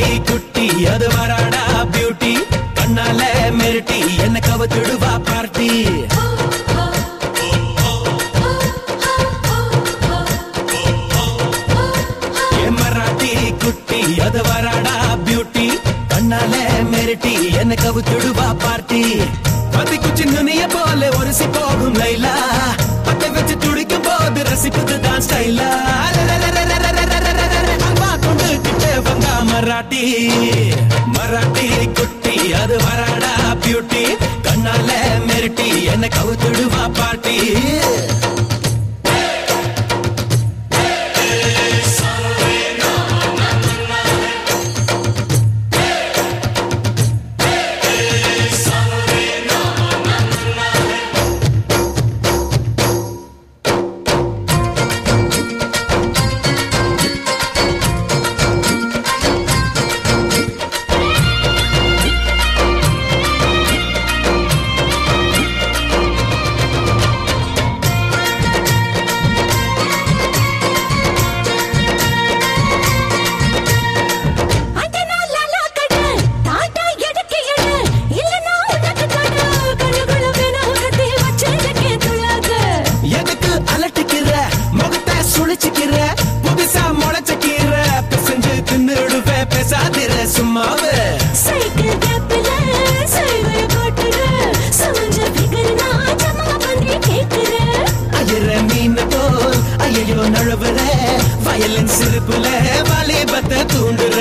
குட்டி அது வராடா பியூட்டி கண்ணால மிரட்டி என்ன கவத்துடுவா பார்ட்டி ஏ மராட்டி குட்டி அது வராடா பியூட்டி கண்ணால மிரட்டி என்ன கவுத்துடுவா பார்ட்டி பத்தி குச்சி நுனிய போல ஒரிசி போகும் லைலா பத்தை வச்சு துடிக்கும் போது ரசிப்பது தான் ஸ்டைலா அல்வா கொண்டு கிட்ட வந்தா மராட்டி மராட்டி குட்டி அது வராடா பியூட்டி கண்ணால மிரட்டி என்ன கவுத்துடுவா பாட்டி எதுக்கு அலட்டிக்கிற முகத்தை சுழிச்சுக்கிற புதுசா முளைச்சுக்கிற பிசைஞ்சு தின்னுடுவே பேசாதிர சும்மாவே ஐயர மீன் போல் ஐயோ நழுவுற வயலின் சிரிப்புல வாலிபத்தை தூண்டுற